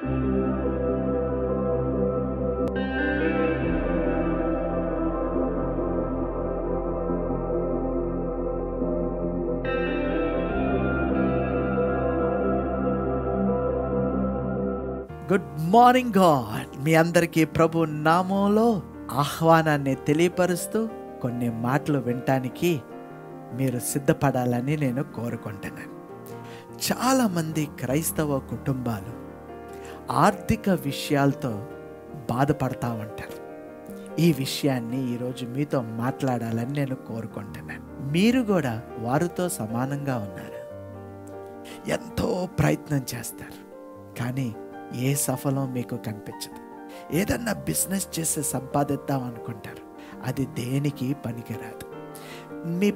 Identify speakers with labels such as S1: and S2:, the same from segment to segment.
S1: good morning God మీ అందరికీ ప్రభు నామంలో ఆహ్వానాన్ని తెలియపరుస్తూ కొన్ని మాటలు వినటానికి మీరు సిద్ధపడాలని నేను కోరుకుంటున్నాను చాలామంది క్రైస్తవ కుటుంబాలు ఆర్థిక విషయాలతో బాధపడతా ఉంటారు ఈ విషయాన్ని ఈరోజు మీతో మాట్లాడాలని నేను కోరుకుంటున్నాను మీరు కూడా వారితో సమానంగా ఉన్నారు ఎంతో ప్రయత్నం చేస్తారు కానీ ఏ సఫలం మీకు కనిపించదు ఏదన్నా బిజినెస్ చేసి సంపాదిద్దాం అనుకుంటారు అది దేనికి పనికిరాదు మీ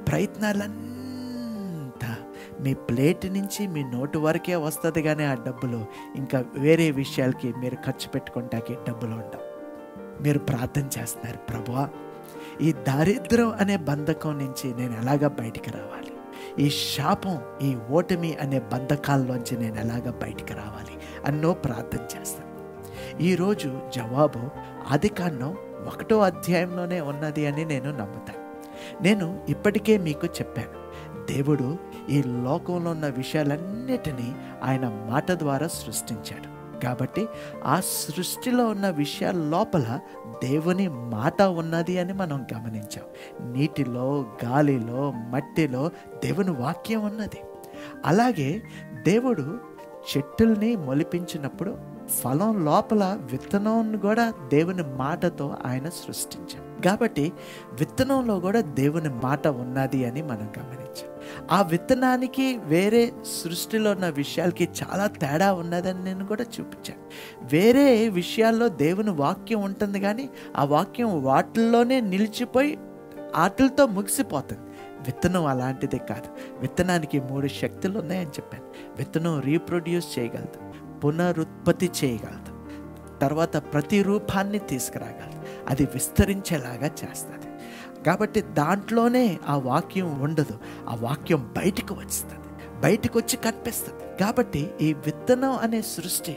S1: ప్రయత్నాలంతా మీ ప్లేట్ నుంచి మీ నోటు వరకే వస్తుంది కానీ ఆ డబ్బులు ఇంకా వేరే విషయాలకి మీరు ఖర్చు పెట్టుకుంటాకి డబ్బులు ఉండవు మీరు ప్రార్థన చేస్తున్నారు ప్రభువా ఈ దారిద్రం అనే బంధకం నుంచి నేను ఎలాగ బయటికి రావాలి ఈ శాపం ఈ ఓటమి అనే బంధకాల్లోంచి నేను ఎలాగ బయటికి రావాలి అన్నో ప్రార్థన చేస్తాను ఈరోజు జవాబు ఆదికాండం ఒకటో అధ్యాయంలోనే ఉన్నది అని నేను నమ్ముతాను నేను ఇప్పటికే మీకు చెప్పాను దేవుడు ఈ లోకంలో ఉన్న విషయాలన్నిటినీ ఆయన మాట ద్వారా సృష్టించాడు కాబట్టి ఆ సృష్టిలో ఉన్న విషయాల లోపల దేవుని మాట ఉన్నది అని మనం గమనించాం నీటిలో గాలిలో మట్టిలో దేవుని వాక్యం ఉన్నది అలాగే దేవుడు చెట్టుల్ని మొలిపించినప్పుడు ఫలం లోపల విత్తనం కూడా దేవుని మాటతో ఆయన సృష్టించాం కాబట్టి విత్తనంలో కూడా దేవుని మాట ఉన్నది అని మనం గమనించాం ఆ విత్తనానికి వేరే సృష్టిలో ఉన్న విషయాలకి చాలా తేడా ఉన్నదని నేను కూడా చూపించాను వేరే విషయాల్లో దేవుని వాక్యం ఉంటుంది కానీ ఆ వాక్యం వాటిల్లోనే నిలిచిపోయి వాటితో ముగిసిపోతుంది విత్తనం అలాంటిది కాదు విత్తనానికి మూడు శక్తులు ఉన్నాయని చెప్పాను విత్తనం రీప్రొడ్యూస్ చేయగలదు పునరుత్పత్తి చేయగలదు తర్వాత ప్రతి రూపాన్ని తీసుకురాగలదు అది విస్తరించేలాగా చేస్తుంది కాబట్టి దాంట్లోనే ఆ వాక్యం ఉండదు ఆ వాక్యం బయటకు వస్తుంది బయటకు వచ్చి కనిపిస్తుంది కాబట్టి ఈ విత్తనం అనే సృష్టి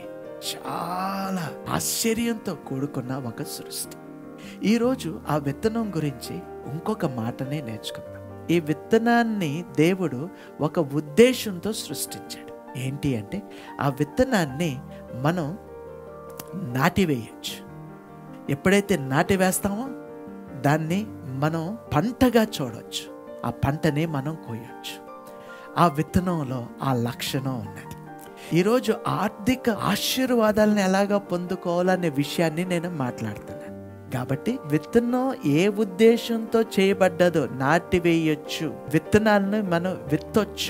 S1: చాలా ఆశ్చర్యంతో కూడుకున్న ఒక సృష్టి ఈరోజు ఆ విత్తనం గురించి ఇంకొక మాటనే నేర్చుకుందాం ఈ విత్తనాన్ని దేవుడు ఒక ఉద్దేశంతో సృష్టించాడు ఏంటి అంటే ఆ విత్తనాన్ని మనం నాటివేయచ్చు ఎప్పుడైతే నాటి వేస్తామో దాన్ని మనం పంటగా చూడవచ్చు ఆ పంటని మనం కోయొచ్చు ఆ విత్తనంలో ఆ లక్షణం ఉన్నది ఈరోజు ఆర్థిక ఆశీర్వాదాలను ఎలాగా పొందుకోవాలనే విషయాన్ని నేను మాట్లాడుతున్నాను కాబట్టి విత్తనం ఏ ఉద్దేశంతో చేయబడ్డదో నాటివేయచ్చు విత్తనాలను మనం విత్తొచ్చు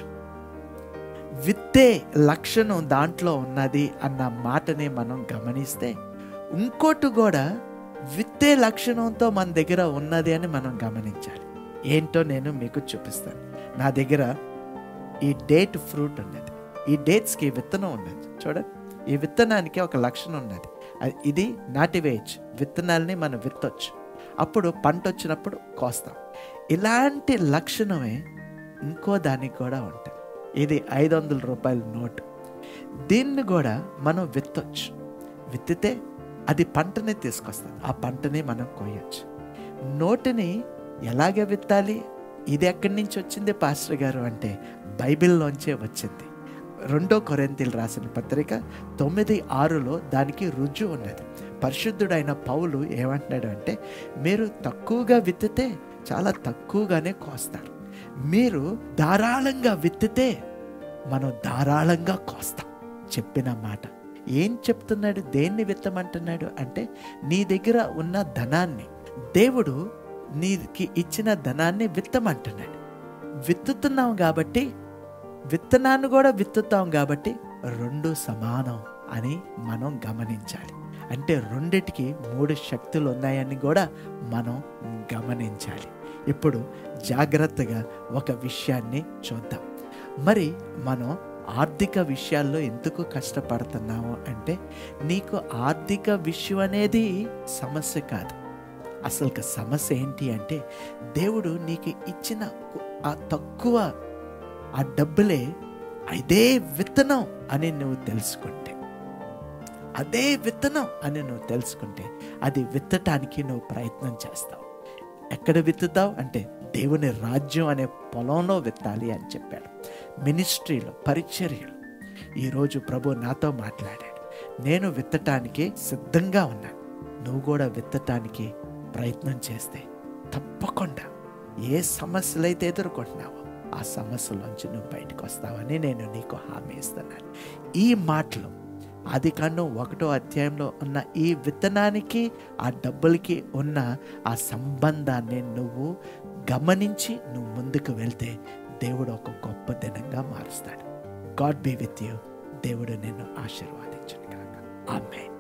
S1: విత్తే లక్షణం దాంట్లో ఉన్నది అన్న మాటని మనం గమనిస్తే ఇంకోటి కూడా విత్తే లక్షణంతో మన దగ్గర ఉన్నది అని మనం గమనించాలి ఏంటో నేను మీకు చూపిస్తాను నా దగ్గర ఈ డేట్ ఫ్రూట్ ఉన్నది ఈ డేట్స్కి విత్తనం ఉన్నది చూడండి ఈ విత్తనానికి ఒక లక్షణం ఉన్నది అది- ఇది నాటివేయచ్చు విత్తనాల్ని మనం విత్తొచ్చు అప్పుడు పంట వచ్చినప్పుడు కోస్తాం ఇలాంటి లక్షణమే ఇంకో దానికి కూడా ఉంటుంది ఇది ఐదు వందల రూపాయల నోటు దీన్ని కూడా మనం విత్తొచ్చు విత్తితే అది పంటని తీసుకొస్తుంది ఆ పంటని మనం కోయొచ్చు నోటిని ఎలాగ విత్తాలి ఇది ఎక్కడి నుంచి వచ్చింది పాస్టర్ గారు అంటే బైబిల్లోంచే వచ్చింది రెండో కొరింతలు రాసిన పత్రిక తొమ్మిది ఆరులో దానికి రుజువు ఉన్నది పరిశుద్ధుడైన పౌలు ఏమంటున్నాడు అంటే మీరు తక్కువగా విత్తితే చాలా తక్కువగానే కోస్తారు మీరు ధారాళంగా విత్తితే మనం ధారాళంగా కోస్తాం చెప్పిన మాట ఏం చెప్తున్నాడు దేన్ని విత్తమంటున్నాడు అంటే నీ దగ్గర ఉన్న ధనాన్ని దేవుడు నీకి ఇచ్చిన ధనాన్ని విత్తమంటున్నాడు విత్తుతున్నాం కాబట్టి విత్తనాన్ని కూడా విత్తుతాం కాబట్టి రెండు సమానం అని మనం గమనించాలి అంటే రెండిటికి మూడు శక్తులు ఉన్నాయని కూడా మనం గమనించాలి ఇప్పుడు జాగ్రత్తగా ఒక విషయాన్ని చూద్దాం మరి మనం ఆర్థిక విషయాల్లో ఎందుకు కష్టపడుతున్నాము అంటే నీకు ఆర్థిక విషయం అనేది సమస్య కాదు అసలు సమస్య ఏంటి అంటే దేవుడు నీకు ఇచ్చిన ఆ తక్కువ ఆ డబ్బులే అదే విత్తనం అని నువ్వు తెలుసుకుంటే అదే విత్తనం అని నువ్వు తెలుసుకుంటే అది విత్తటానికి నువ్వు ప్రయత్నం చేస్తావు ఎక్కడ విత్తుతావు అంటే దేవుని రాజ్యం అనే పొలంలో విత్తాలి అని చెప్పాడు మినిస్ట్రీలో పరిచర్యలు ఈరోజు ప్రభు నాతో మాట్లాడాడు నేను విత్తటానికి సిద్ధంగా ఉన్నాను నువ్వు కూడా విత్తటానికి ప్రయత్నం చేస్తే తప్పకుండా ఏ సమస్యలైతే ఎదుర్కొంటున్నావో ఆ సమస్యలోంచి నువ్వు బయటకు వస్తావని నేను నీకు హామీ ఇస్తున్నాను ఈ మాటలు ఆది కాండం ఒకటో అధ్యాయంలో ఉన్న ఈ విత్తనానికి ఆ డబ్బులకి ఉన్న ఆ సంబంధాన్ని నువ్వు గమనించి నువ్వు ముందుకు వెళ్తే దేవుడు ఒక గొప్ప దినంగా మారుస్తాడు గాడ్ బీ విత్ యూ దేవుడు నిన్ను ఆశీర్వాదించను కాక ఆమె